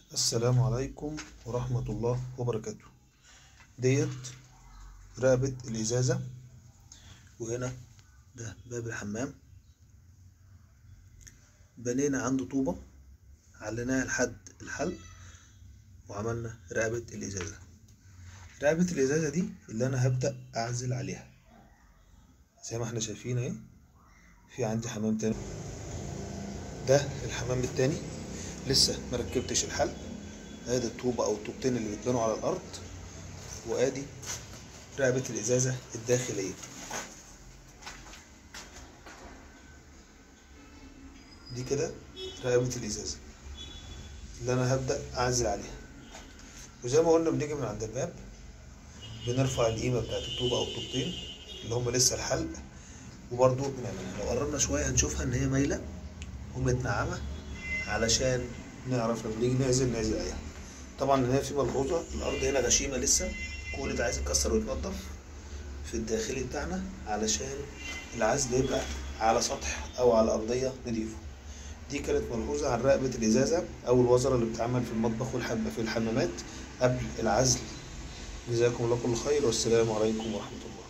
السلام عليكم ورحمة الله وبركاته ديت رقبة الإزازة وهنا ده باب الحمام بنينا عنده طوبة عليناها لحد الحلق وعملنا رقبة الإزازة رقبة الإزازة دي اللي أنا هبدأ أعزل عليها زي ما احنا شايفين اهي في عندي حمام تاني ده الحمام التاني لسه مركبتش الحلق ادي الطوبة او الطوبتين اللي بيتبنوا على الارض وادي رقبة الازازة الداخلية دي كده رقبة الازازة اللي انا هبدأ اعزل عليها وزي ما قلنا بنيجي من عند الباب بنرفع القيمة بتاعت الطوبة او الطوبتين اللي هم لسه الحلق وبرضو بنعملها لو قربنا شوية هنشوفها ان هي مايلة ومتنعمة علشان نعرف لما نيجي نعزل نعزل عليها طبعا هنا في ملحوظة الأرض هنا غشيمة لسه كل ده عايز يتكسر ويتنضف في الداخلي بتاعنا علشان العزل يبقى على سطح أو على أرضية نضيفة دي كانت ملحوظة عن رقبة الإزازة أو الوزرة اللي بتتعمل في المطبخ والحم في الحمامات قبل العزل جزاكم الله كل خير والسلام عليكم ورحمة الله